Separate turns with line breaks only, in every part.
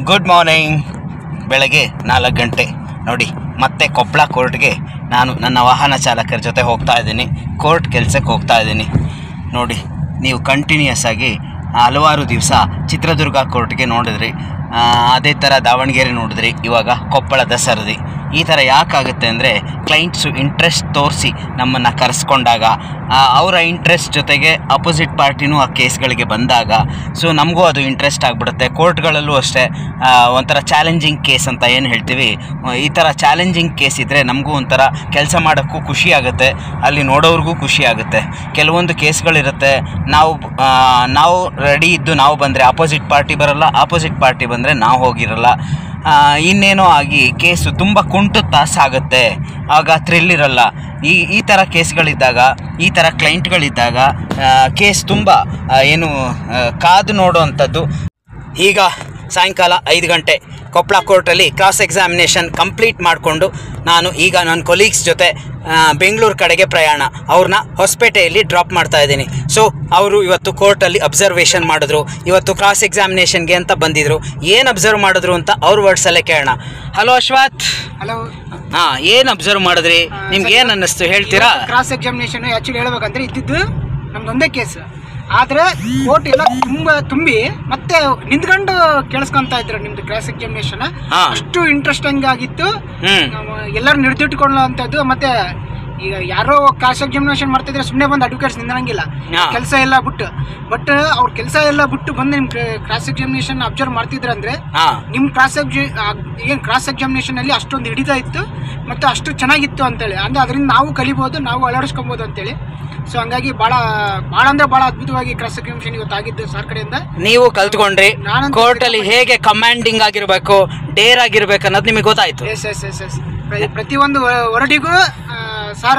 Good morning ಬೆಳಗ್ಗೆ ನಾಲ್ಕು ಗಂಟೆ ನೋಡಿ ಮತ್ತೆ ಕೊಪ್ಪಳ ಕೋರ್ಟ್ಗೆ ನಾನು ನನ್ನ ವಾಹನ ಚಾಲಕರ ಜೊತೆ ಹೋಗ್ತಾ ಇದ್ದೀನಿ ಕೋರ್ಟ್ ಕೆಲಸಕ್ಕೆ ಹೋಗ್ತಾ ಇದ್ದೀನಿ ನೋಡಿ ನೀವು ಕಂಟಿನ್ಯೂಯಸ್ ಆಗಿ ಹಲವಾರು ದಿವಸ ಚಿತ್ರದುರ್ಗ ಕೋರ್ಟ್ಗೆ ನೋಡಿದ್ರಿ ಆ, ಅದೇ ಥರ ದಾವಣಗೆರೆ ನೋಡಿದ್ರಿ ಇವಾಗ ಕೊಪ್ಪಳದ ಸರದಿ ಈ ಥರ ಯಾಕಾಗುತ್ತೆ ಅಂದರೆ ಕ್ಲೈಂಟ್ಸು ಇಂಟ್ರೆಸ್ಟ್ ತೋರಿಸಿ ನಮ್ಮನ್ನು ಕರೆಸ್ಕೊಂಡಾಗ ಆ, ಅವರ ಇಂಟ್ರೆಸ್ಟ್ ಜೊತೆಗೆ ಅಪೋಸಿಟ್ ಪಾರ್ಟಿನೂ ಆ ಕೇಸ್ಗಳಿಗೆ ಬಂದಾಗ ಸೊ ನಮಗೂ ಅದು ಇಂಟ್ರೆಸ್ಟ್ ಆಗಿಬಿಡುತ್ತೆ ಕೋರ್ಟ್ಗಳಲ್ಲೂ ಅಷ್ಟೇ ಆ, ಒಂಥರ ಚಾಲೆಂಜಿಂಗ್ ಕೇಸ್ ಅಂತ ಏನು ಹೇಳ್ತೀವಿ ಆ, ಈ ಥರ ಚಾಲೆಂಜಿಂಗ್ ಕೇಸ್ ಇದ್ದರೆ ನಮಗೂ ಒಂಥರ ಕೆಲಸ ಮಾಡೋಕ್ಕೂ ಖುಷಿ ಆಗುತ್ತೆ ಅಲ್ಲಿ ನೋಡೋರ್ಗೂ ಖುಷಿ ಆಗುತ್ತೆ ಕೆಲವೊಂದು ಕೇಸ್ಗಳಿರುತ್ತೆ ನಾವು ಆ, ನಾವು ರೆಡಿ ಇದ್ದು ನಾವು ಬಂದರೆ ಆಪೋಸಿಟ್ ಪಾರ್ಟಿ ಬರಲ್ಲ ಆಪೋಸಿಟ್ ಪಾರ್ಟಿ ಬಂದರೆ ನಾವು ಹೋಗಿರಲ್ಲ ಆ, ಇನ್ನೇನೋ ಆಗಿ ಕೇಸು ತುಂಬ ಕುಂಟುತ್ತಾ ಸಾಗುತ್ತೆ ಆಗ ಥ್ರಿಲ್ ಇರಲ್ಲ ಈ ಈ ಥರ ಕೇಸ್ಗಳಿದ್ದಾಗ ಈ ಥರ ಕ್ಲೈಂಟ್ಗಳಿದ್ದಾಗ ಕೇಸ್ ತುಂಬ ಆ, ಏನು ಆ, ಕಾದು ನೋಡುವಂಥದ್ದು ಈಗ ಸಾಯಂಕಾಲ ಐದು ಗಂಟೆ ಕೊಪ್ಪಳ ಕೋರ್ಟಲ್ಲಿ ಕ್ರಾಸ್ ಎಕ್ಸಾಮಿನೇಷನ್ ಕಂಪ್ಲೀಟ್ ಮಾಡಿಕೊಂಡು ನಾನು ಈಗ ನನ್ನ ಕೊಲೀಗ್ಸ್ ಜೊತೆ ಬೆಂಗಳೂರು ಕಡೆಗೆ ಪ್ರಯಾಣ ಅವ್ರನ್ನ ಹೊಸಪೇಟೆಯಲ್ಲಿ ಡ್ರಾಪ್ ಮಾಡ್ತಾ ಇದ್ದೀನಿ ಸೊ ಅವರು ಇವತ್ತು ಕೋರ್ಟಲ್ಲಿ ಅಬ್ಸರ್ವೇಷನ್ ಮಾಡಿದ್ರು ಇವತ್ತು ಕ್ರಾಸ್ ಎಕ್ಸಾಮಿನೇಷನ್ಗೆ ಅಂತ ಬಂದಿದ್ರು ಏನು ಅಬ್ಸರ್ವ್ ಮಾಡಿದ್ರು ಅಂತ ಅವ್ರ ವರ್ಡ್ಸಲ್ಲೇ ಕೇಳೋಣ ಹಲೋ ಅಶ್ವಥ್
ಹಲೋ
ಹಾಂ ಏನು ಅಬ್ಸರ್ವ್ ಮಾಡಿದ್ರಿ ನಿಮ್ಗೆ ಏನು ಅನ್ನಿಸ್ತು ಹೇಳ್ತೀರಾ
ಕ್ರಾಸ್ ಎಕ್ಸಾಮಿನೇಷನ್ ಆಕ್ಚುಲಿ ಹೇಳ್ಬೇಕಂದ್ರೆ ಇದ್ದಿದ್ದು ನಮ್ದೊಂದೇ ಕೇಸ್ ಆದ್ರೆ ಕೋರ್ಟ್ ಎಲ್ಲ ತುಂಬ ತುಂಬಿ ಮತ್ತೆ ನಿಂತ್ಕೊಂಡು ಕೇಳಿಸ್ಕೊಂತ ಇದ್ರು ನಿಮ್ದು ಕ್ರಾಸ್ ಎಕ್ಸಾಮಿನೇಷನ್
ಹಾ.
ಅಷ್ಟು ಇಂಟ್ರೆಸ್ಟಿಂಗ್ ಆಗಿತ್ತು
ಹ್ಞೂ
ನಾವು ಎಲ್ಲರೂ ನಿರ್ದಿಟ್ಟುಕೊಳ್ಳುವಂಥದ್ದು ಮತ್ತೆ ಈಗ ಯಾರೋ ಕ್ರಾಸ್ ಎಕ್ಸಾಮಿನೇಷನ್ ಮಾಡ್ತಿದ್ರೆ ಸುಮ್ಮನೆ ಬಂದು ಅಡ್ವೊಕೇಟ್ಸ್ ನಿಂದಿರಂಗಿಲ್ಲ
ಹಾ.
ಕೆಲಸ ಎಲ್ಲ ಬಿಟ್ಟು ಬಟ್ ಅವ್ರ ಕೆಲಸ ಎಲ್ಲ ಬಿಟ್ಟು ಬಂದು ನಿಮ್ ಕ್ರಾಸ್ ಎಕ್ಸಾಮಿನೇಷನ್ ಅಬ್ಸರ್ವ್ ಮಾಡ್ತಿದ್ರಂದ್ರೆ
ಹಾಂ
ನಿಮ್ಮ ಕ್ರಾಸ್ ಏನು ಕ್ರಾಸ್ ಎಕ್ಸಾಮಿನೇಷನ್ ಅಲ್ಲಿ ಅಷ್ಟೊಂದು ಹಿಡಿತಾ ಇತ್ತು ಮತ್ತು ಅಷ್ಟು ಚೆನ್ನಾಗಿತ್ತು ಅಂತೇಳಿ ಅಂದ್ರೆ ಅದರಿಂದ ನಾವು ಕಲಿಬೋದು ನಾವು ಅಳವಡಿಸ್ಕೊಬೋದು ಅಂತೇಳಿ ಸೊ ಹಂಗಾಗಿ ಭಾಳ ಭಾಳ ಅಂದ್ರೆ ಭಾಳ ಅದ್ಭುತವಾಗಿ ಕ್ರಾಸ್ ಎಕ್ಸಾಮಿನೇಷನ್ ಇವತ್ತು ಆಗಿದ್ದು ಸರ್ ಕಡೆಯಿಂದ
ನೀವು ಕಲ್ತ್ಕೊಂಡ್ರಿ
ನಾನಂತೂ
ಕೋರ್ಟಲ್ಲಿ ಹೇಗೆ ಕಮಾಂಡಿಂಗ್ ಆಗಿರಬೇಕು ಡೇರ್ ಆಗಿರ್ಬೇಕು ಅನ್ನೋದು ನಿಮಗೆ ಗೊತ್ತಾಯ್ತು
ಎಸ್ ಎಸ್ ಎಸ್ ಎಸ್ ಪ್ರತಿಯೊಂದು ವ- ವರದಿಗೂ ಸರ್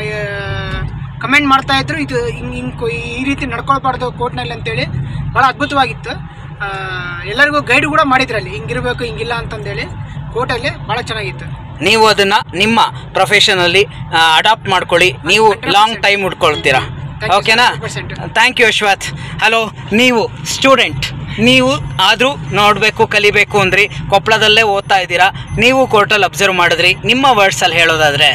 ಕಮೆಂಟ್ ಮಾಡ್ತಾ ಇದ್ರು ಇದು ಹಿಂಗ್ ಹಿಂಗ್ ಈ ರೀತಿ ನಡ್ಕೊಳ್ಬಾರ್ದು ಕೋರ್ಟ್ನಲ್ಲಿ ಅಂತೇಳಿ ಭಾಳ ಅದ್ಭುತವಾಗಿತ್ತು ಆ, ಎಲ್ಲರಿಗೂ ಗೈಡ್ ಕೂಡ ಮಾಡಿದ್ರಲ್ಲಿ ಹಿಂಗಿರ್ಬೇಕು ಹಿಂಗಿಲ್ಲ ಅಂತಂದೇಳಿ ಕೋರ್ಟಲ್ಲಿ ಭಾಳ ಚೆನ್ನಾಗಿತ್ತು
ನೀವು ಅದನ್ನ ನಿಮ್ಮ ಪ್ರೊಫೆಷನ್ ಅಲ್ಲಿ ಅಡಾಪ್ಟ್ ಮಾಡ್ಕೊಳ್ಳಿ ನೀವು ಲಾಂಗ್ ಟೈಮ್ ಉಟ್ಕೊಳ್ತೀರಾ
Thank you,
ಓಕೆನಾ
100%.
ಥ್ಯಾಂಕ್ ಯು ಅಶ್ವಥ್ ಹಲೋ ನೀವು ಸ್ಟೂಡೆಂಟ್ ನೀವು ಆದರೂ ನೋಡಬೇಕು ಕಲಿಬೇಕು ಅಂದ್ರಿ ಕೊಪ್ಪಳದಲ್ಲೇ ಓದ್ತಾ ಇದ್ದೀರಾ ನೀವು ಕೋರ್ಟಲ್ಲಿ ಅಬ್ಸರ್ವ್ ಮಾಡಿದ್ರಿ ನಿಮ್ಮ ವರ್ಡ್ಸಲ್ಲಿ ಹೇಳೋದಾದ್ರೆ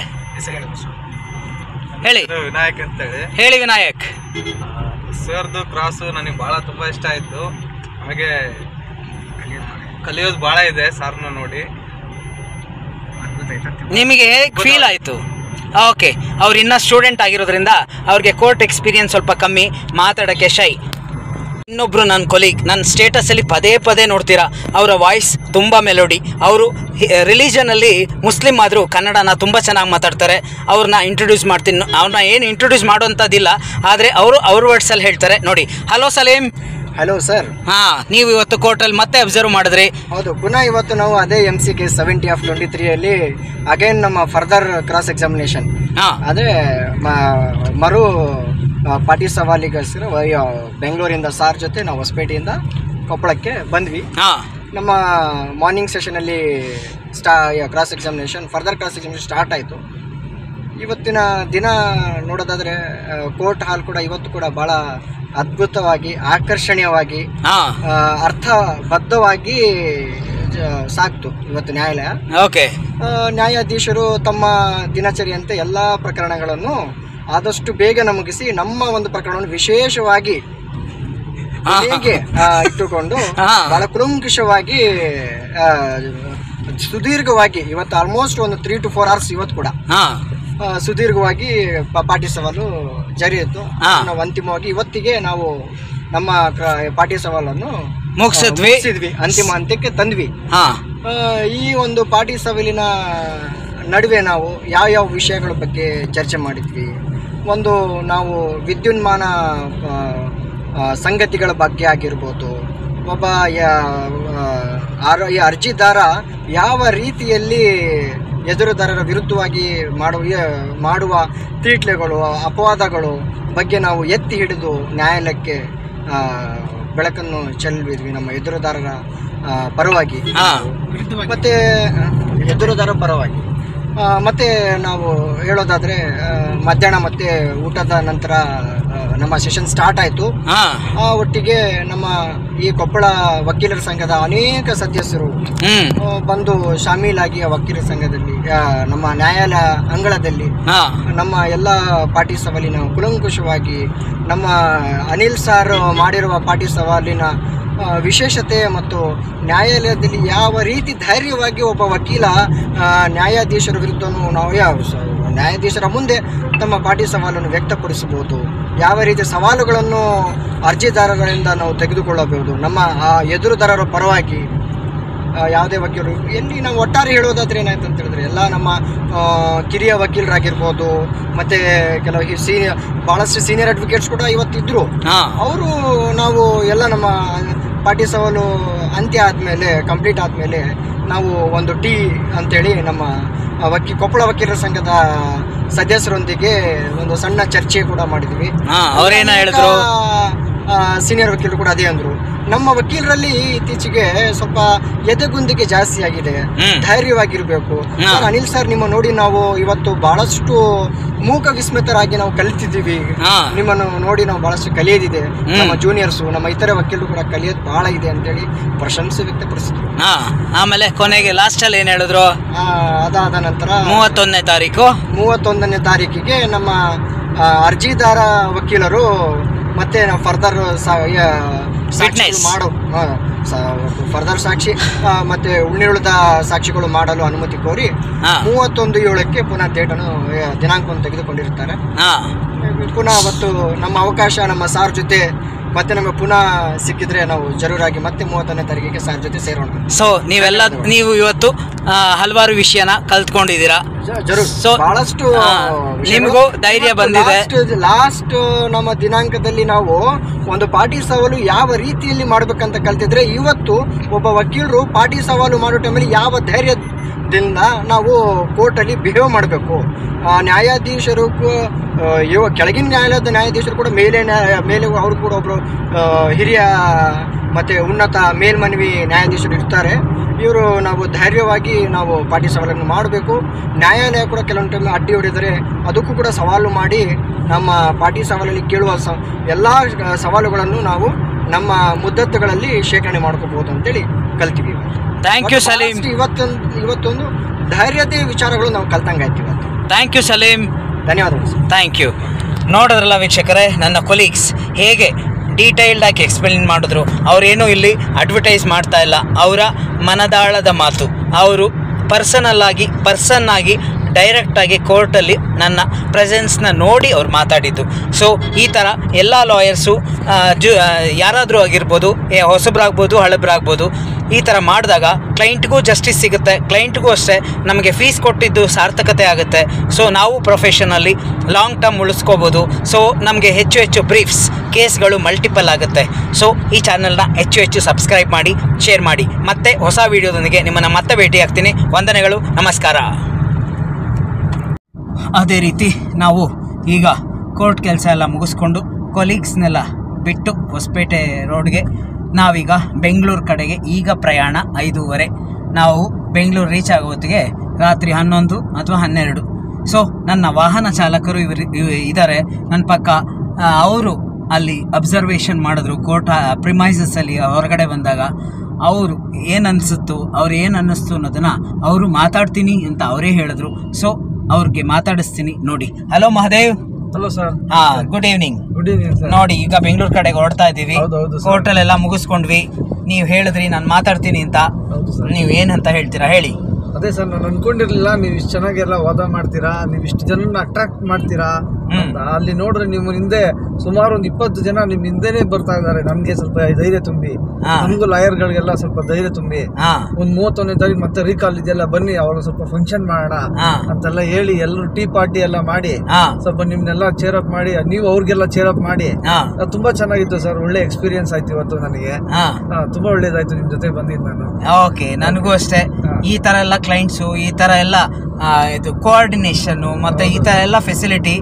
ಹೇಳಿ
ಇದು ವಿನಾಯಕ್ ಅಂತೇಳಿ
ಹೇಳಿ ವಿನಾಯಕ್
ಸರ್ದು ಕ್ರಾಸು ನನಗೆ ಭಾಳ ತುಂಬ ಇಷ್ಟ ಆಯಿತು ಹಾಗೆ ಕಲಿಯೋದು ಭಾಳ ಇದೆ ಸರ್ನ ನೋಡಿ
ನಿಮಗೆ ಹೇಗೆ ಫೀಲ್ ಆಯಿತು ಓಕೆ ಅವ್ರು ಇನ್ನೂ ಸ್ಟೂಡೆಂಟ್ ಆಗಿರೋದ್ರಿಂದ ಅವ್ರಿಗೆ ಕೋರ್ಟ್ ಎಕ್ಸ್ಪೀರಿಯನ್ಸ್ ಸ್ವಲ್ಪ ಕಮ್ಮಿ ಮಾತಾಡೋಕ್ಕೆ ಶೈ ಇನ್ನೊಬ್ರು ನನ್ನ ಕೊಲೀಗ್ ನನ್ನ ಸ್ಟೇಟಸಲ್ಲಿ ಪದೇ ಪದೇ ನೋಡ್ತೀರಾ ಅವರ ವಾಯ್ಸ್ ತುಂಬ ಮೆಲೋಡಿ ಅವರು ರಿಲಿಜನಲ್ಲಿ ಮುಸ್ಲಿಂ ಆದರೂ ಕನ್ನಡನ ತುಂಬ ಚೆನ್ನಾಗಿ ಮಾತಾಡ್ತಾರೆ ಅವ್ರನ್ನ ಇಂಟ್ರೊಡ್ಯೂಸ್ ಮಾಡ್ತೀನಿ ಅವ್ರನ್ನ ಏನು ಇಂಟ್ರೊಡ್ಯೂಸ್ ಮಾಡೋಂಥದ್ದಿಲ್ಲ ಆದರೆ ಅವರು ಅವ್ರ ವರ್ಡ್ಸಲ್ಲಿ ಹೇಳ್ತಾರೆ ನೋಡಿ ಹಲೋ ಸಲೀಂ
ಹಲೋ ಸರ್
ಹಾಂ ನೀವು ಇವತ್ತು ಕೋರ್ಟಲ್ಲಿ ಮತ್ತೆ ಅಬ್ಸರ್ವ್ ಮಾಡಿದ್ರಿ
ಹೌದು ಪುನಃ ಇವತ್ತು ನಾವು ಅದೇ M C K seventy of twenty ತ್ರೀಯಲ್ಲಿ ಅಗೈನ್ ನಮ್ಮ ಫರ್ದರ್ ಕ್ರಾಸ್ ಎಕ್ಸಾಮಿನೇಷನ್
ಹಾಂ
ಅದೇ ಮ- ಮರು ಆ, ಪಾಟಿ ಸವಾಲಿಗೋಸ್ಕರ ವೈ- ಬೆಂಗಳೂರಿಂದ ಸಾರ್ ಜೊತೆ ನಾವು ಹೊಸಪೇಟೆಯಿಂದ ಕೊಪ್ಪಳಕ್ಕೆ ಬಂದ್ವಿ
ಹಾಂ
ನಮ್ಮ ಮಾರ್ನಿಂಗ್ ಸೆಷನಲ್ಲಿ ಸ್ಟಾ cross examination further cross examination start ಆಯಿತು ಇವತ್ತಿನ ದಿನ ನೋಡೋದಾದರೆ ಕೋರ್ಟ್ ಹಾಲ್ ಕೂಡ ಇವತ್ತು ಕೂಡ ಭಾಳ ಅದ್ಭುತವಾಗಿ ಆಕರ್ಷಣೀಯವಾಗಿ
ಹಾಂ
ಆ, ಅರ್ಥಬದ್ಧವಾಗಿ ಜ- ಸಾಕ್ತು ಇವತ್ತು ನ್ಯಾಯಾಲಯ
ಓಕೆ
ಆ, ನ್ಯಾಯಾಧೀಶರು ತಮ್ಮ ದಿನಚರಿಯಂತೆ ಎಲ್ಲ ಪ್ರಕರಣಗಳನ್ನು ಆದಷ್ಟು ಬೇಗ ಮುಗಿಸಿ ನಮ್ಮ ಒಂದು ಪ್ರಕರಣವನ್ನು ವಿಶೇಷವಾಗಿ
ಹಾ.
ಹೇಗೆ ಆ, ಇಟ್ಟುಕೊಂಡು
ಹಾ.
ಬಹಳ ಕುಲಂಕುಷವಾಗಿ ಆ, ಸುದೀರ್ಘವಾಗಿ ಇವತ್ತು ಆಲ್ಮೋಸ್ಟ್ ಒಂದು ತ್ರೀ ಟು ಫೋರ್ ಅವರ್ಸ್ ಇವತ್ತು ಕೂಡ
ಹಾಂ
ಆ, ಸುದೀರ್ಘವಾಗಿ ಪ- ಪಾಠ್ಯ ಸವಾಲು ಜರಿಯಿತು
ಹಾ.
ನಾವು ಅಂತಿಮವಾಗಿ ಇವತ್ತಿಗೆ ನಾವು ನಮ್ಮ ಕ್ರ- ಪಾಠ್ಯ ಸವಾಲನ್ನು
ಮುಗ್ಸಿದ್ವಿ.
ಆ, ಮುಗ್ಸಿದ್ವಿ ಅಂತಿಮ ಅಂತ್ಯಕ್ಕೆ ತಂದ್ವಿ
ಹಾಂ
ಆ, ಈ ಒಂದು ಪಾಠ್ಯ ಸವಾಲಿನ ನಡುವೆ ನಾವು ಯಾವ ಯಾವ ವಿಷಯಗಳ ಬಗ್ಗೆ ಚರ್ಚೆ ಮಾಡಿದ್ವಿ ಒಂದು ನಾವು ವಿದ್ಯುನ್ಮಾನ ಆ, ಆ, ಸಂಗತಿಗಳ ಬಗ್ಗೆ ಆಗಿರ್ಬೋದು ಒಬ್ಬ ಯ- ಆ, ಆರೋ- ಈ ಅರ್ಜಿದಾರ ಯಾವ ರೀತಿಯಲ್ಲಿ ಎದುರುದಾರರ ವಿರುದ್ಧವಾಗಿ ಮಾಡುವ ಯ- ಮಾಡುವ ತೀಟ್ಲೆಗಳು ಅಪವಾದಗಳು ಬಗ್ಗೆ ನಾವು ಎತ್ತಿ ಹಿಡಿದು ನ್ಯಾಯಾಲಯಕ್ಕೆ ಆ, ಬೆಳಕನ್ನು ಚೆಲ್ಲಿದ್ವಿ ನಮ್ಮ ಎದುರುದಾರರ ಆ, ಪರವಾಗಿ
ಹಾ.
ವಿರುದ್ಧವಾಗಿ
ಮತ್ತೆ ಆ, ಎದುರುದಾರ ಪರವಾಗಿ ಆ, ಮತ್ತೆ ನಾವು ಹೇಳೋದಾದ್ರೆ ಆ, ಮಧ್ಯಾಹ್ನ ಮತ್ತೆ ಊಟದ ನಂತರ ಆ, ನಮ್ಮ ಸೆಷನ್ ಸ್ಟಾರ್ಟ್ ಆಯಿತು
ಹಾ
ಆ ಒಟ್ಟಿಗೆ ನಮ್ಮ ಈ ಕೊಪ್ಪಳ ವಕೀಲರ ಸಂಘದ ಅನೇಕ ಸದಸ್ಯರು
ಹ್ಮ್
ಆ, ಬಂದು ಶಾಮೀಲಾಗಿ ಆ ವಕೀಲರ ಸಂಘದಲ್ಲಿ ಆ, ನಮ್ಮ ನ್ಯಾಯಾಲಯ ಅಂಗಳದಲ್ಲಿ
ಹಾ
ನಮ್ಮ ಎಲ್ಲ ಪಾರ್ಟಿ ಸವಾಲಿನ ಕುಲಂಕುಷವಾಗಿ ನಮ್ಮ ಅನಿಲ್ ಸರ್ ಮಾಡಿರುವ ಪಾರ್ಟಿ ಸವಾಲಿನ ಆ, ವಿಶೇಷತೆ ಮತ್ತು ನ್ಯಾಯಾಲಯದಲ್ಲಿ ಯಾವ ರೀತಿ ಧೈರ್ಯವಾಗಿ ಒಬ್ಬ ವಕೀಲ ಆ, ನ್ಯಾಯಾಧೀಶರ ವಿರುದ್ಧನೂ ನಾವು ಯಾವ ಸ- ನ್ಯಾಯಾಧೀಶರ ಮುಂದೆ ತಮ್ಮ ಪಾರ್ಟಿ ಸವಾಲನ್ನು ವ್ಯಕ್ತಪಡಿಸಬಹುದು ಯಾವ ರೀತಿ ಸವಾಲುಗಳನ್ನು ಅರ್ಜಿದಾರರಿಂದ ನಾವು ತೆಗೆದುಕೊಳ್ಳಬಹುದು ನಮ್ಮ ಆ ಎದುರುದಾರರ ಪರವಾಗಿ ಆ, ಯಾವುದೇ ವಕೀಲರು ಎಲ್ಲಿ ನಾವು ಒಟ್ಟಾರೆ ಹೇಳೋದಾದ್ರೆ ಏನಾಯ್ತು ಅಂತ ಹೇಳಿದ್ರೆ ಎಲ್ಲ ನಮ್ಮ ಆ, ಕಿರಿಯ ವಕೀಲರಾಗಿರ್ಬೋದು ಮತ್ತು ಕೆಲವು ಸೀನಿಯರ್ ಭಾಳಷ್ಟು ಸೀನಿಯರ್ ಅಡ್ವೊಕೇಟ್ಸ್ ಕೂಡ ಇವತ್ತಿದ್ದರು
ಹಾ
ಅವರು ನಾವು ಎಲ್ಲ ನಮ್ಮ ಪಾರ್ಟಿ ಸವಾಲು ಅಂತ್ಯ ಆದಮೇಲೆ ಕಂಪ್ಲೀಟ್ ಆದಮೇಲೆ ನಾವು ಒಂದು ಟೀ ಅಂತೇಳಿ ನಮ್ಮ ವಕೀ ಕೊಪ್ಪಳ ವಕೀಲರ ಸಂಘದ ಸದಸ್ಯರೊಂದಿಗೆ ಒಂದು ಸಣ್ಣ ಚರ್ಚೆ ಕೂಡ ಮಾಡಿದ್ವಿ
ಹಾ ಅವ್ರೇನ ಹೇಳಿದ್ರು
ಸೀನಿಯರ್ ವಕೀಲರು ಕೂಡ ಅದೇ ಅಂದರು ನಮ್ಮ ವಕೀಲರಲ್ಲಿ ಇತ್ತೀಚೆಗೆ ಸ್ವಲ್ಪ ಎದೆಗುಂದಿಗೆ ಜಾಸ್ತಿ ಆಗಿದೆ
ಹ್ಮ್.
ಧೈರ್ಯವಾಗಿರಬೇಕು
ಹಾ.
ಅನಿಲ್ ಸರ್ ನಿಮ್ಮ ನೋಡಿ ನಾವು ಇವತ್ತು ಬಹಳಷ್ಟು ಮೂಕ ವಿಸ್ಮಿತರಾಗಿ ನಾವು ಕಲಿತಿದ್ದೀವಿ
ಹಾ
ನಿಮ್ಮನ್ನು ನೋಡಿ ನಾವು ಬಹಳಷ್ಟು ಕಲಿಯೋದಿದೆ
ಹ್ಮ್.
ನಮ್ಮ ಜೂನಿಯರ್ಸು ನಮ್ಮ ಇತರೆ ವಕೀಲರು ಕೂಡ ಕಲಿಯೋದು ಬಹಳ ಇದೆ ಅಂತೇಳಿ ಪ್ರಶಂಸೆ ವ್ಯಕ್ತಪಡಿಸಿದ್ರು
ಹಾ ಆಮೇಲೆ ಕೊನೆಗೆ ಲಾಸ್ಟಲ್ಲಿ ಏನು ಹೇಳಿದ್ರು
ಆ, ಅದಾದ ನಂತರ
ಮೂವತ್ತೊಂದನೇ ತಾರೀಕು
ಮೂವತ್ತೊಂದನೇ ತಾರೀಕಿಗೆ ನಮ್ಮ ಆ, ಅರ್ಜಿದಾರ ವಕೀಲರು ಮತ್ತೆ ನಾವು ಫರ್ದರ್
Witness.
ಮಾಡು ಫರ್ದರ್ ಸಾಕ್ಷಿ ಆ, ಮತ್ತೆ ಉಳಿದ ಸಾಕ್ಷಿಗಳು ಮಾಡಲು ಅನುಮತಿ ಕೋರಿ
ಹಾ
ಮೂವತ್ತೊಂದು ಏಳಕ್ಕೆ ಪುನಃ ಡೇಟನ್ನು ಆ, ದಿನಾಂಕವನ್ನು ತೆಗೆದುಕೊಂಡಿರ್ತಾರೆ
ಹಾ
ಪುನಃ ಅವತ್ತು ನಮ್ಮ ಅವಕಾಶ ನಮ್ಮ ಸಾರ್ ಜೊತೆ ಮತ್ತೆ ನಮಗೆ ಪುನಃ ಸಿಕ್ಕಿದ್ರೆ ನಾವು ಜರೂರಾಗಿ ಮತ್ತೆ ಮೂವತ್ತೊಂದನೇ ತಾರೀಕಿಗೆ ಸಾರ್ ಜೊತೆ ಸೇರೋಣ
ಸೊ ನೀವೆಲ್ಲ ನೀವು ಇವತ್ತು ಆ, ಹಲವಾರು ವಿಷಯನ ಕಲ್ತ್ಕೊಂಡಿದ್ದೀರಾ
ಜ- ಜರೂರ್
So,
ಬಹಳಷ್ಟು
ಆ, ನಿಮ್ಗೂ ಧೈರ್ಯ ಬಂದಿದೆ.
ಲಾಸ್ಟ್ ನಮ್ಮ ದಿನಾಂಕದಲ್ಲಿ ನಾವು ಒಂದು ಪಾರ್ಟಿ ಸವಾಲು ಯಾವ ರೀತಿಯಲ್ಲಿ ಮಾಡ್ಬೇಕಂತ ಕಲ್ತಿದ್ರೆ ಇವತ್ತು ಒಬ್ಬ ವಕೀಲರು ಪಾರ್ಟಿ ಸವಾಲು ಮಾಡೋ ಟೈಮಲ್ಲಿ ಯಾವ ಧೈರ್ಯದಿಂದ ನಾವು ಕೋರ್ಟಲ್ಲಿ ಬಿಹೇವ್ ಮಾಡಬೇಕು ನ್ಯಾಯಾಧೀಶರು ಕೂ- ಆ, ಇವ ಕೆಳಗಿನ ನ್ಯಾಯಾಲಯದ ನ್ಯಾಯಾಧೀಶರು ಕೂಡ ಮೇಲೆ ನ್ಯಾಯ ಮೇಲೆ ಅವರು ಕೂಡ ಒಬ್ಬರು ಹಿರಿಯ ಮತ್ತು ಉನ್ನತ ಮೇಲ್ಮನವಿ ನ್ಯಾಯಾಧೀಶರು ಇರ್ತಾರೆ ಇವರು ನಾವು ಧೈರ್ಯವಾಗಿ ನಾವು ಪಾರ್ಟಿ ಸವಾಲನ್ನು ಮಾಡಬೇಕು ನ್ಯಾಯಾಲಯ ಕೂಡ ಕೆಲವೊಂದು ಟೈಮ್ ಅಡ್ಡಿ ಹೊಡೆದರೆ ಅದಕ್ಕೂ ಕೂಡ ಸವಾಲು ಮಾಡಿ ನಮ್ಮ ಪಾರ್ಟಿ ಸವಾಲಲ್ಲಿ ಕೇಳುವ ಸ ಎಲ್ಲ ಸವಾಲುಗಳನ್ನು ನಾವು ನಮ್ಮ ಮುದ್ದತ್ತುಗಳಲ್ಲಿ ಶೇಖರಣೆ ಮಾಡ್ಕೋಬಹುದು ಅಂತೇಳಿ ಕಲ್ತೀವಿ
ಥ್ಯಾಂಕ್ ಯು ಸಲೀಂ
ಬಹಳಷ್ಟು ಇವತ್ತೊಂದು ಇವತ್ತೊಂದು ಧೈರ್ಯತೆ ವಿಚಾರಗಳು ನಾವು ಕಲ್ತಂಗಾಯ್ತು ಇವತ್ತು
ಥ್ಯಾಂಕ್ ಯು ಸಲೀಂ
ಧನ್ಯವಾದಗಳು ಸರ್
ಥ್ಯಾಂಕ್ ಯು ನೋಡಿದ್ರಲ್ಲ ವೀಕ್ಷಕರೇ ನನ್ನ ಕೊಲೀಗ್ಸ್ ಹೇಗೆ ಡೀಟೈಲ್ಡ್ ಆಗಿ ಎಕ್ಸ್ಪ್ಲೇನ್ ಮಾಡಿದ್ರು ಅವರೇನು ಇಲ್ಲಿ ಅಡ್ವರ್ಟೈಸ್ ಮಾಡ್ತಾ ಇಲ್ಲ ಅವರ ಮನದಾಳದ ಮಾತು ಅವರು ಪರ್ಸನಲ್ ಆಗಿ ಪರ್ಸನ್ ಆಗಿ ಡೈರೆಕ್ಟಾಗಿ ಕೋರ್ಟಲ್ಲಿ ನನ್ನ ಪ್ರೆಸೆನ್ಸ್ನ ನೋಡಿ ಅವ್ರು ಮಾತಾಡಿದ್ದು ಸೊ ಈ ಥರ ಎಲ್ಲ ಲಾಯರ್ಸು ಜು ಯಾರಾದರೂ ಆಗಿರ್ಬೋದು ಏ ಹೊಸಬ್ರಾಗ್ಬೋದು ಹಳಬ್ರಾಗ್ಬೋದು ಈ ಥರ ಮಾಡಿದಾಗ ಕ್ಲೈಂಟ್ಗೂ ಜಸ್ಟಿಸ್ ಸಿಗುತ್ತೆ ಕ್ಲೈಂಟ್ಗೂ ಅಷ್ಟೇ ನಮಗೆ ಫೀಸ್ ಕೊಟ್ಟಿದ್ದು ಸಾರ್ಥಕತೆ ಆಗುತ್ತೆ ಸೊ ನಾವು ಪ್ರೊಫೆಷನಲ್ಲಿ ಲಾಂಗ್ ಟರ್ಮ್ ಉಳಿಸ್ಕೋಬೋದು ಸೊ ನಮಗೆ ಹೆಚ್ಚು ಹೆಚ್ಚು ಬ್ರೀಫ್ಸ್ ಕೇಸ್ಗಳು ಮಲ್ಟಿಪಲ್ ಆಗುತ್ತೆ ಸೊ ಈ ಚಾನಲ್ನ ಹೆಚ್ಚು ಹೆಚ್ಚು ಸಬ್ಸ್ಕ್ರೈಬ್ ಮಾಡಿ ಶೇರ್ ಮಾಡಿ ಮತ್ತೆ ಹೊಸ ವಿಡಿಯೋದೊಂದಿಗೆ ನಿಮ್ಮನ್ನು ಮತ್ತೆ ಭೇಟಿ ಆಗ್ತೀನಿ ವಂದನೆಗಳು ನಮಸ್ಕಾರ ಅದೇ ರೀತಿ ನಾವು ಈಗ ಕೋರ್ಟ್ ಕೆಲಸ ಎಲ್ಲ ಮುಗಿಸ್ಕೊಂಡು ಕೊಲೀಗ್ಸ್ನೆಲ್ಲ ಬಿಟ್ಟು ಹೊಸಪೇಟೆ ರೋಡ್ಗೆ ನಾವೀಗ ಬೆಂಗಳೂರು ಕಡೆಗೆ ಈಗ ಪ್ರಯಾಣ ಐದೂವರೆ ನಾವು ಬೆಂಗಳೂರು ರೀಚ್ ಆಗೋ ಹೊತ್ತಿಗೆ ರಾತ್ರಿ ಹನ್ನೊಂದು ಅಥವಾ ಹನ್ನೆರಡು ಸೊ ನನ್ನ ವಾಹನ ಚಾಲಕರು ಇವರು ಇದ್ದಾರೆ ನನ್ನ ಪಕ್ಕ ಅವರು ಅಲ್ಲಿ ಅಬ್ಸರ್ವೇಷನ್ ಮಾಡಿದ್ರು ಕೋರ್ಟ್ ಪ್ರಿಮೈಸಸ್ಸಲ್ಲಿ ಹೊರಗಡೆ ಬಂದಾಗ ಅವರು ಏನು ಅನಿಸುತ್ತು ಅವ್ರು ಏನು ಅನ್ನಿಸ್ತು ಅನ್ನೋದನ್ನು ಅವರು ಮಾತಾಡ್ತೀನಿ ಅಂತ ಅವರೇ ಹೇಳಿದ್ರು ಸೊ ಅವ್ರಿಗೆ ಮಾತಾಡಿಸ್ತೀನಿ ನೋಡಿ ಹಲೋ ಮಹದೇವ್
ಹಲೋ ಸರ್
ಹಾ good evening
good evening sir
ನೋಡಿ ಈಗ ಬೆಂಗಳೂರು ಕಡೆಗೆ ಹೊರಡ್ತಾ ಇದ್ದೀವಿ
ಹೌದು, ಹೌದು sir.
ಕೋರ್ಟಲ್ಲೆಲ್ಲ ಮುಗಿಸ್ಕೊಂಡ್ವಿ ನೀವು ಹೇಳಿದ್ರಿ ನಾನು ಮಾತಾಡ್ತೀನಿ ಅಂತ
ಹೌದು ಸರ್
ನೀವು ಏನಂತ ಹೇಳ್ತೀರಾ ಹೇಳಿ
ಅದೇ ಸರ್ ನಾನು ಅನ್ಕೊಂಡಿರ್ಲಿಲ್ಲ ನೀವು ಇಷ್ಟು ಚೆನ್ನಾಗೆಲ್ಲ ವಾದ ಮಾಡ್ತೀರಾ ನೀವು ಇಷ್ಟು ಜನನ ಅಟ್ರಾಕ್ಟ್ ಮಾಡ್ತೀರಾ
ಹ್ಮ್.
ಅಂತ ಅಲ್ಲಿ ನೋಡ್ರೆ ನಿಮ್ಮ ಹಿಂದೆ ಸುಮಾರು ಒಂದು ಇಪ್ಪತ್ತು ಜನ ನಿಮ್ ಹಿಂದೆನೆ ಬರ್ತಾ ಇದ್ದಾರೆ ನಮ್ಗೆ ಸ್ವಲ್ಪ ಧೈರ್ಯ ತುಂಬಿ
ಹಾ.
ನಮಗೂ ಲಾಯರ್ಗಳಿಗೆಲ್ಲ ಸ್ವಲ್ಪ ಧೈರ್ಯ ತುಂಬಿ
ಹಾ
ಒಂದ್ ಮೂವತ್ತೊಂದನೇ ತಾರೀಕು ಮತ್ತೆ ರೀಕಾಲ್ ಇದೆಯಲ್ಲ ಬನ್ನಿ ಅವಾಗ ಸ್ವಲ್ಪ ಫಂಕ್ಷನ್ ಮಾಡೋಣ
ಹಾ
ಅಂತೆಲ್ಲ ಹೇಳಿ ಎಲ್ಲರೂ ಟೀ ಪಾರ್ಟಿ ಎಲ್ಲ ಮಾಡಿ
ಹಾ
ಸ್ವಲ್ಪ ನಿಮ್ನೆಲ್ಲ ಚೇರಪ್ ಮಾಡಿ ನೀವು ಅವ್ರಿಗೆಲ್ಲ ಚೇರಪ್ ಮಾಡಿ
ಹಾ
ಅದು ತುಂಬಾ ಚೆನ್ನಾಗಿತ್ತು ಸರ್ ಒಳ್ಳೆ ಎಕ್ಸ್ಪೀರಿಯನ್ಸ್ ಆಯ್ತು ಇವತ್ತು ನನಗೆ
ಹಾ
ಹಾ, ತುಂಬಾ ಒಳ್ಳೇದಾಯ್ತು ನಿಮ್ ಜೊತೆ ಬಂದಿದ್ದು ನಾನು
ಓಕೆ ನನಗೂ ಅಷ್ಟೇ
ಹಾ.
ಈ ಥರ ಎಲ್ಲ ಕ್ಲೈಂಟ್ಸು ಈ ಥರ ಎಲ್ಲ ಆ, ಇದು ಕೋಆರ್ಡಿನೇಷನ್ನು ಮತ್ತು ಈ ಥರ ಎಲ್ಲ ಫೆಸಿಲಿಟಿ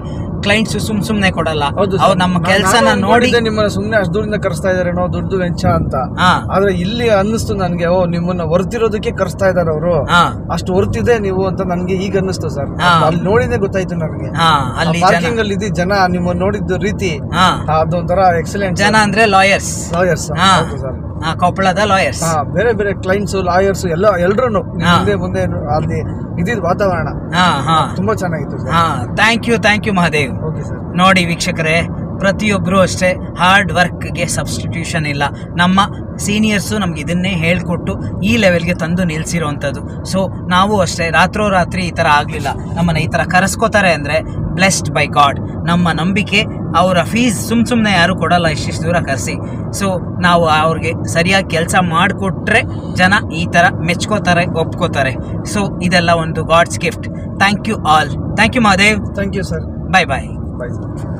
ಕ್ಲೈಂಟ್ಸ್ ಸುಮ್ ಸುಮ್ನೆ ಕೊಡಲ್ಲ
ಹೌದು
ಅವ್ರು ನಮ್ಮ
ನಾನು-
ಕೆಲ್ಸನ
ನಾನು
ನೋಡಿ
ಅನ್ಕೊಂಡಿದ್ದೆ ನಿಮ್ಮನ್ನ ಸುಮ್ನೆ ಅಷ್ಟು ದೂರದಿಂದ ಕರೆಸ್ತಾ ಇದಾರೇನೋ ದುಡ್ಡು ವೆಂಚ ಅಂತ
ಹಾ
ಆದ್ರೆ ಇಲ್ಲಿ ಅನ್ನಿಸ್ತು ನನ್ಗೆ ಓ ನಿಮ್ಮನ್ನ ವರ್ತಿರೋದಕ್ಕೆ ಕರೆಸ್ತಾ ಇದಾರೆ ಅವರು
ಹಾ
ಅಷ್ಟು ವರ್ತಿದೆ ನೀವು ಅಂತ ನನ್ಗೆ ಈಗ ಅನ್ನಿಸ್ತು ಸರ್
ಹಾ.
ಅಲ್ಲಿ ನೋಡಿದ್ರೆ ಗೊತ್ತಾಯ್ತು ನನಗೆ
ಹಾ ಅಲ್ಲಿ ಜನ
ಪಾರ್ಕಿಂಗ್ ಅಲ್ಲಿ ಇದ್ದ ಜನ ನಿಮ್ಮ ನೋಡಿದ್ದು ರೀತಿ
ಹಾ
ಅದೊಂಥರ ಎಕ್ಸಲೆಂಟ್
ಜನ ಅಂದ್ರೆ ಲಾಯರ್ಸ್
ಲಾಯರ್ಸ್
ಹಾ.
ಹೌದು ಸರ್
ಹಾ ಕೊಪ್ಪಳದ ಲಾಯರ್ಸ್
ಹಾ ಬೇರೆ ಬೇರೆ ಕ್ಲೈಂಟ್ಸ್ ಲಾಯರ್ಸ್ ಎಲ್ಲ ಎಲ್ರು
ಹಾ.
ಮುಂದೆ ಮುಂದೆ ಅಲ್ಲಿ ಇದ್ದಿದ್ ವಾತಾವರಣ
ಹಾ ಹಾ
ತುಂಬಾ ಚೆನ್ನಾಗಿತ್ತು ಸರ್
ಹಾ thank you thank you Mahadev
okay sir
ನೋಡಿ ವೀಕ್ಷಕರೇ ಪ್ರತಿಯೊಬ್ಬರು ಅಷ್ಟೇ ಹಾರ್ಡ್ ವರ್ಕ್ಗೆ ಸಬ್ಸ್ಟಿಟ್ಯೂಷನ್ ಇಲ್ಲ ನಮ್ಮ ಸೀನಿಯರ್ಸು ನಮ್ಗೆ ಇದನ್ನೇ ಹೇಳಿಕೊಟ್ಟು ಈ ಲೆವೆಲ್ಗೆ ತಂದು ನಿಲ್ಲಿಸಿರೋವಂಥದ್ದು ಸೊ ನಾವು ಅಷ್ಟೇ ರಾತ್ರೋರಾತ್ರಿ ಈ ಥರ ಆಗಲಿಲ್ಲ ನಮ್ಮನ್ನು ಈ ಥರ ಕರೆಸ್ಕೋತಾರೆ ಅಂದರೆ ಬ್ಲೆಸ್ಡ್ ಬೈ ಗಾಡ್ ನಮ್ಮ ನಂಬಿಕೆ ಅವರ ಫೀಸ್ ಸುಮ್ಮ ಸುಮ್ಮನೆ ಯಾರು ಕೊಡಲ್ಲ ಇಷ್ಟಿಷ್ಟು ದೂರ ಕರೆಸಿ ಸೊ ನಾವು ಅವ್ರಿಗೆ ಸರಿಯಾಗಿ ಕೆಲಸ ಮಾಡಿಕೊಟ್ರೆ ಜನ ಈ ಥರ ಮೆಚ್ಕೋತಾರೆ ಒಪ್ಕೋತಾರೆ ಸೊ ಇದೆಲ್ಲ ಒಂದು God's gift thank you all thank you Mahadev
thank you sir
bye bye
bye sir